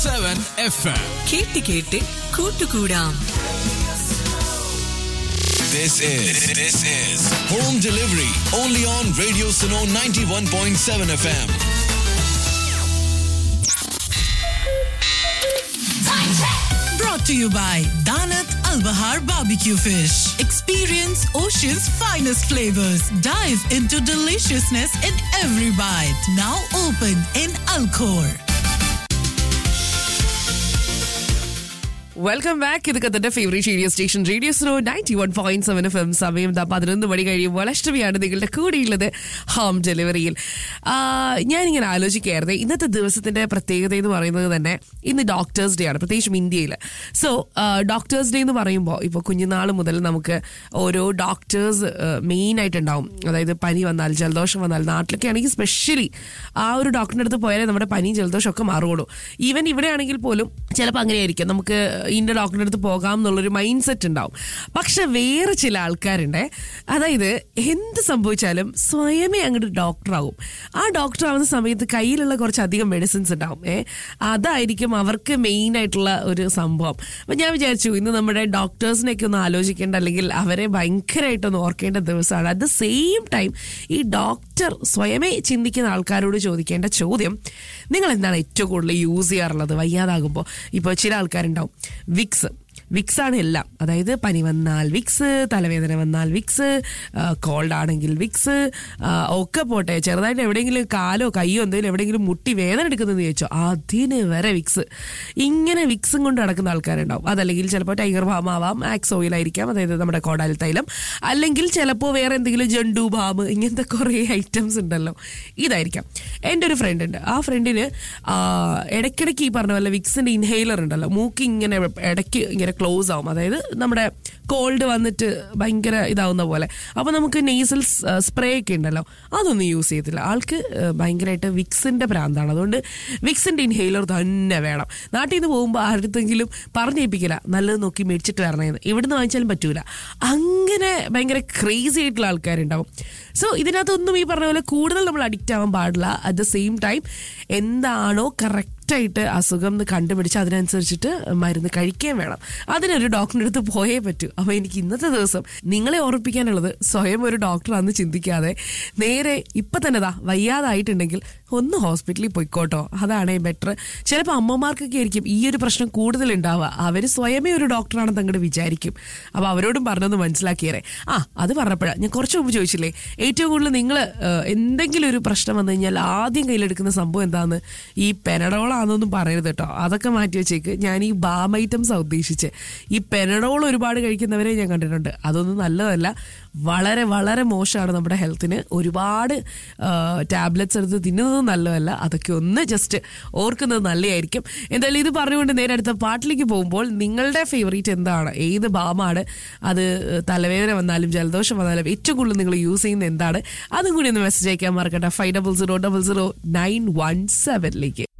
Seven F M കേട്ട് കേട്ട് കൂട്ടുകൂടാം This is this is home delivery only on Radio Suno 91.7 FM. Brought to you by Danat Al Bahar Barbecue Fish. Experience ocean's finest flavors. Dive into deliciousness in every bite. Now open in Alcor. Welcome back ഇത് കത്തിന്റെ favourite radio station radio സ്ലോ ninety one point seven F M സമയം ദാ പതിനൊന്ന് മണി കഴിയുമ്പോൾ അഷ്ടമിയാണ് നിങ്ങളുടെ കൂടെയുള്ളത് home ഡെലിവറിയിൽ ആ, ഞാനിങ്ങനെ ആലോചിക്കുകയായിരുന്നു ഇന്നത്തെ ദിവസത്തിന്റെ പ്രത്യേകത എന്ന് പറയുന്നത് തന്നെ ഇന്ന് ഡോക്ടേഴ്സ് ഡേ ആണ് പ്രത്യേകിച്ചും ഇന്ത്യയിൽ സോ ഡോക്ടേഴ്സ് ഡേ എന്ന് പറയുമ്പോൾ ഇപ്പോൾ കുഞ്ഞുനാൾ മുതൽ നമുക്ക് ഓരോ ഡോക്ടേഴ്സ് മെയിൻ ആയിട്ടുണ്ടാവും അതായത് പനി വന്നാൽ ജലദോഷം വന്നാൽ നാട്ടിലൊക്കെ ആണെങ്കിൽ സ്പെഷ്യലി ആ ഒരു ഡോക്ടറിന്റെ അടുത്ത് പോയാലേ നമ്മുടെ പനിയും ജലദോഷം ഒക്കെ മാറുകയുള്ളൂ ഈവൻ ഇവിടെ ആണെങ്കിൽ പോലും ചിലപ്പോൾ അങ്ങനെയായിരിക്കും നമുക്ക് ഇന്ന ഡോക്ടറിന്റെ അടുത്ത് പോകാം എന്നുള്ളൊരു മൈൻഡ് സെറ്റ് ഉണ്ടാവും പക്ഷെ വേറെ ചില ആൾക്കാരുണ്ട് അതായത് എന്ത് സംഭവിച്ചാലും സ്വയമേ അങ്ങോട്ട് ഡോക്ടറാവും ആ ഡോക്ടർ ആവുന്ന സമയത്ത് കയ്യിലുള്ള കുറച്ചധികം മെഡിസിൻസ് ഉണ്ടാവും ഏ അതായിരിക്കും അവർക്ക് മെയിൻ ആയിട്ടുള്ള ഒരു സംഭവം അപ്പൊ ഞാൻ വിചാരിച്ചു ഇന്ന് നമ്മുടെ ഡോക്ടേഴ്സിനെയൊക്കെ ഒന്ന് ആലോചിക്കേണ്ട അല്ലെങ്കിൽ അവരെ ഭയങ്കരമായിട്ടൊന്ന് ഓർക്കേണ്ട ദിവസമാണ് അറ്റ് ദ സെയിം ടൈം ഈ ഡോക്ടർ സ്വയമേ ചിന്തിക്കുന്ന ആൾക്കാരോട് ചോദിക്കേണ്ട ചോദ്യം നിങ്ങൾ എന്താണ് ഏറ്റവും കൂടുതൽ യൂസ് ചെയ്യാറുള്ളത് വയ്യാതാകുമ്പോൾ ഇപ്പോൾ ചില ആൾക്കാരുണ്ടാവും വിക്സ് വിക്സ് ആണ് എല്ലാം അതായത് പനി വന്നാൽ വിക്സ് തലവേദന വന്നാൽ വിക്സ് കോൾഡ് ആണെങ്കിൽ വിക്സ് ഒക്കെ പോട്ടെ ചെറുതായിട്ട് എവിടെയെങ്കിലും കാലോ കയ്യോ എന്തെങ്കിലും എവിടെയെങ്കിലും മുട്ടി വേദന എടുക്കുന്നതെന്ന് ചോദിച്ചോ അതിന് വരെ വിക്സ് ഇങ്ങനെ വിക്സും കൊണ്ട് നടക്കുന്ന ആൾക്കാരുണ്ടാവും അതല്ലെങ്കിൽ ചിലപ്പോൾ ടൈഗർ ബാം ആവാം ആക്സ് ഓയിൽ ആയിരിക്കാം അതായത് നമ്മുടെ കോടാൽ തൈലം അല്ലെങ്കിൽ ചിലപ്പോൾ വേറെ എന്തെങ്കിലും ജണ്ടു ബാം ഇങ്ങനത്തെ കുറേ ഐറ്റംസ് ഉണ്ടല്ലോ ഇതായിരിക്കാം എൻ്റെ ഒരു ഫ്രണ്ട് ഉണ്ട് ആ ഫ്രണ്ടിന് ഇടയ്ക്കിടയ്ക്ക് ഈ പറഞ്ഞ പോലെ വിക്സിന്റെ ഇൻഹേലർ ഉണ്ടല്ലോ മൂക്ക് ഇങ്ങനെ ഇടയ്ക്ക് ഇങ്ങനെ ക്ലോസ് ആവും അതായത് നമ്മുടെ കോൾഡ് വന്നിട്ട് ഭയങ്കര ഇതാവുന്ന പോലെ അപ്പോൾ നമുക്ക് നെയ്സൽ സ്പ്രേ ഒക്കെ ഉണ്ടല്ലോ അതൊന്നും യൂസ് ചെയ്യത്തില്ല ആൾക്ക് ഏഹ്, ഭയങ്കരമായിട്ട് വിക്സിന്റെ ഭ്രാന്താണ് അതുകൊണ്ട് വിക്സിന്റെ ഇൻഹേലർ തന്നെ വേണം നാട്ടിൽ നിന്ന് പോകുമ്പോൾ ആരുടെങ്കിലും പറഞ്ഞേൽപ്പിക്കില്ല നല്ലത് നോക്കി മേടിച്ചിട്ട് വരണേന്ന് ഇവിടുന്ന് വാങ്ങിച്ചാലും പറ്റൂല അങ്ങനെ ഭയങ്കര ക്രേസി ആയിട്ടുള്ള ആൾക്കാരുണ്ടാവും സോ ഇതിനകത്തൊന്നും ഈ പറഞ്ഞ പോലെ കൂടുതൽ നമ്മൾ അഡിക്റ്റ് ആവാൻ പാടില്ല അറ്റ് ദ സെയിം ടൈം എന്താണോ കറക്റ്റ് ആയിട്ട് അസുഖം എന്ന് കണ്ടുപിടിച്ച് അതിനനുസരിച്ചിട്ട് മരുന്ന് കഴിക്കുകയും വേണം അതിനൊരു ഡോക്ടറിൻ്റെ അടുത്ത് പോയേ പറ്റൂ അപ്പോൾ എനിക്ക് ഇന്നത്തെ ദിവസം നിങ്ങളെ ഓർപ്പിക്കാനുള്ളത് സ്വയം ഒരു ഡോക്ടറാന്ന് ചിന്തിക്കാതെ നേരെ ഇപ്പം തന്നെ ദാ വയ്യാതായിട്ടുണ്ടെങ്കിൽ ഒന്ന് ഹോസ്പിറ്റലിൽ പോയിക്കോട്ടോ അതാണ് ബെറ്റർ ചിലപ്പോൾ അമ്മമാർക്കൊക്കെ ആയിരിക്കും ഈ ഒരു പ്രശ്നം കൂടുതൽ ഉണ്ടാവുക അവർ സ്വയമേ ഒരു ഡോക്ടറാണെന്ന് അങ്ങോട്ട് വിചാരിക്കും അപ്പോൾ അവരോടും പറഞ്ഞൊന്ന് മനസ്സിലാക്കിയേരെ ആ അത് പറഞ്ഞപ്പോഴാണ് ഞാൻ കുറച്ച് മുമ്പ് ചോദിച്ചില്ലേ ഏറ്റവും കൂടുതൽ നിങ്ങൾ എന്തെങ്കിലും ഒരു പ്രശ്നം വന്നു കഴിഞ്ഞാൽ ആദ്യം കയ്യിലെടുക്കുന്ന സംഭവം എന്താന്ന് ഈ പെനഡോൾ ആണെന്നൊന്നും പറയരുത് കേട്ടോ അതൊക്കെ മാറ്റി വെച്ചേക്ക് ഞാൻ ഈ ബാം ഐറ്റംസ് ഉദ്ദേശിച്ച് ഈ പെനഡോൾ ഒരുപാട് കഴിക്കുന്നവരെ ഞാൻ കണ്ടിട്ടുണ്ട് അതൊന്നും നല്ലതല്ല വളരെ വളരെ മോശമാണ് നമ്മുടെ ഹെൽത്തിന് ഒരുപാട് ടാബ്ലറ്റ്സ് എടുത്ത് തിന്നുന്നത് നല്ലതല്ല അതൊക്കെ ഒന്ന് ജസ്റ്റ് ഓർക്കുന്നത് നല്ലതായിരിക്കും എന്തായാലും ഇത് പറഞ്ഞുകൊണ്ട് നേരെ അടുത്ത പാട്ടിലേക്ക് പോകുമ്പോൾ നിങ്ങളുടെ ഫേവറേറ്റ് എന്താണ് ഏത് ബാമാണ് അത് തലവേദന വന്നാലും ജലദോഷം വന്നാലും ഏറ്റവും കൂടുതൽ നിങ്ങൾ യൂസ് ചെയ്യുന്നത് എന്താണ് അതും കൂടി ഒന്ന് മെസ്സേജ് അയക്കാൻ മറക്കട്ടെ five double zero double zero nine one സെവനിലേക്ക്